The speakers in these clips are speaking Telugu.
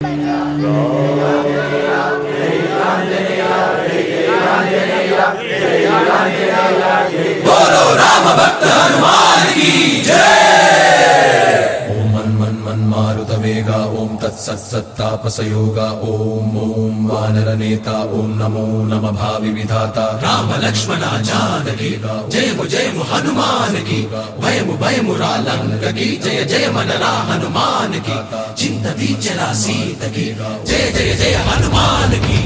ఓం మన్ మన్ మన్ మారుత వేగ ఓం తత్సత్ సత్తాపసయోగ ఓం ఓం వానర నేత ఓం నమో నమ భావి విధాత రామ లక్ష్మణ జానకి జయము జయము హనుమానికి భయము భయము రాలంకకి జయ జయ మనరా హనుమానికి చింత దీచరా సీతకి జయ జయ జయ హనుమానికి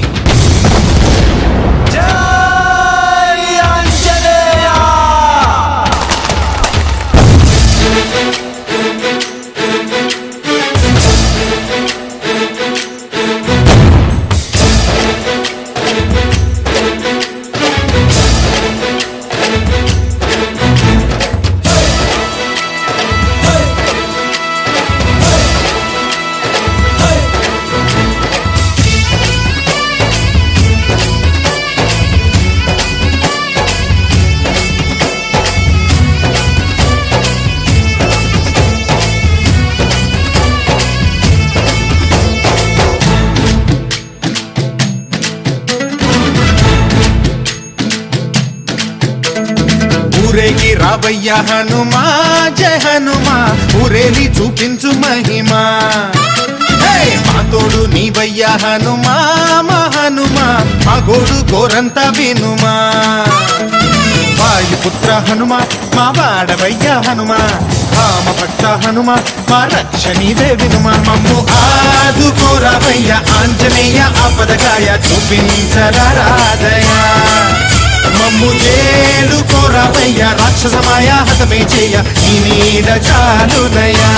ఊరేగి రావయ్య హనుమా జయ హనుమా ఊరేలి చూపించు మహిమా హే! మా తోడు నీవయ్య హనుమా మా హనుమా మా గోడు గోరంత వినుమా వాయుపుత్ర హనుమ మా వాడవయ్య హనుమ రామ భక్త హనుమ మా రక్ష నీవే వినుమ మమ్ము ఆదుకోరవయ్య ఆంజనేయ ఆపదగాయ చూపించరాదయ మమ్ము చేడుకోరవయ్య రాక్షసమాయ హతమే చేయ ఈ నీడ చాలునయా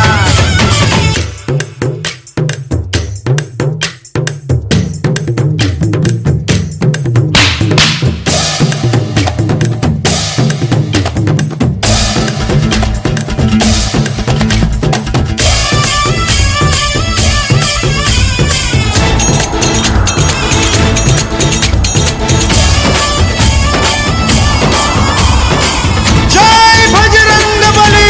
జై భజరంగ బలి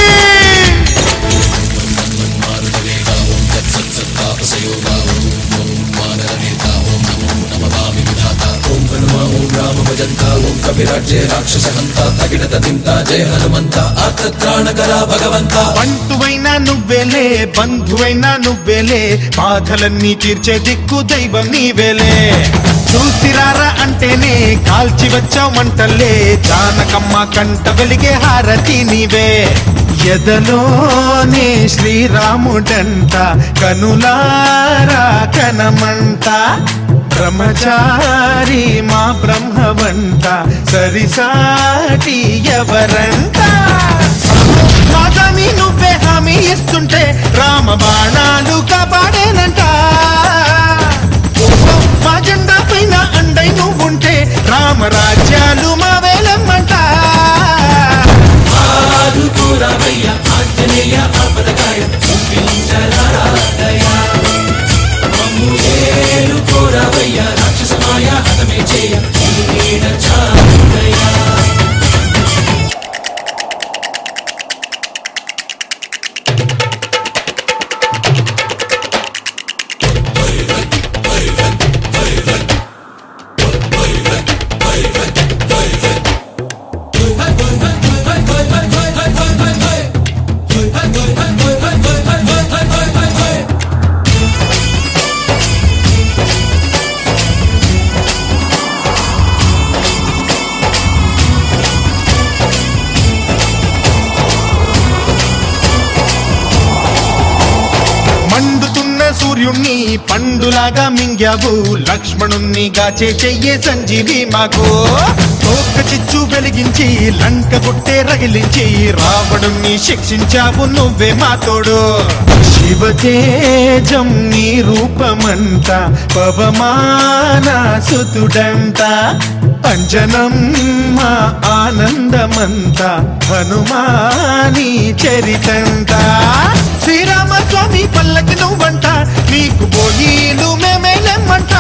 కవిరాజే రాక్షస హంత తగిడత చింత జయ హనుమంత ఆర్తత్రాణకర భగవంత బంటువైనా నువ్వేలే బంధువైనా నువ్వేలే బాధలన్నీ తీర్చే దిక్కు దైవం నీవేలే చూసిరారా అంటేనే కాల్చి వచ్చావు మంటల్లే జానకమ్మ కంట వెలిగే హారతి నీవే ఎదలోనే శ్రీరాముడంట కనులారా కనమంట బ్రహ్మచారి మా బ్రహ్మవంట సరిసాటి ఎవరంట మాదామి నువ్వే హామీ ఇస్తుంటే రామ బాణాలు కాపాడేనంట ఓహో, మా జెండా పైన అండై నువ్వుంటే రామరాజ్యాలు మా వేలమ్మంట ఆదుకోరావయ్య ఆంజనేయ ఆపదకాయ చూపించరాదయ మమ్ము ఏలుకోరావయ్య రాక్షసమాయ హతమే చేయ ఈ నీడ చాలుదయా మండుతున్న సూర్యుణ్ణి పండులాగా మింగావు లక్ష్మణుణ్ణి గాచే చెయ్యే సంజీవి మాకు తోక చిచ్చు వెలిగించి లంక కొట్టే రగిలించి రావణుణ్ణి శిక్షించావు నువ్వే మా తోడు శివతేజం నీ రూపమంట పవమాన సుతుడంట అంజనం మా ఆనందమంత హనుమాని చరితంట శ్రీరామ స్వామి పల్లకి నువ్వంట నీకు పోయిలు మేమేలెమ్మంట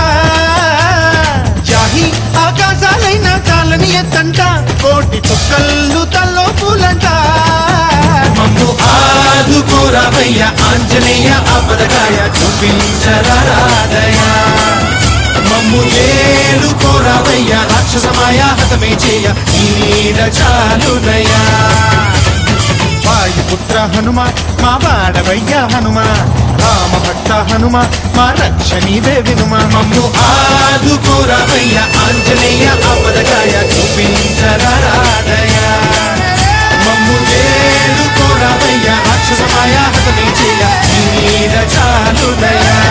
జాహి ఆకాశాలైన కాలని ఎత్తంట కోటి చుక్కళ్ళు తల్లో పూలంట మమ్ము ఆదుకోరావయ్య ఆంజనేయ ఆపద ఆపదకాయ చూపించరాదయా మమ్ము ఏలు కోరావయ్యా రాక్షసమాయ హతమే చేయ ఈ నీడ చాలునయ్యా వాయుపుత్ర హనుమ మా వాడవయ్యా హనుమ రామ భక్త హనుమ మా రక్ష నీవే వినుమ మమ్ము ఆదుకోరావయ్యా ఆంజనేయ ఆపదకాయ చూపించరాదయా మమ్ము ఏలు కోరావయ్యా రాక్షసమాయ హతమే చేయ ఈ నీడ చాలునయ్యా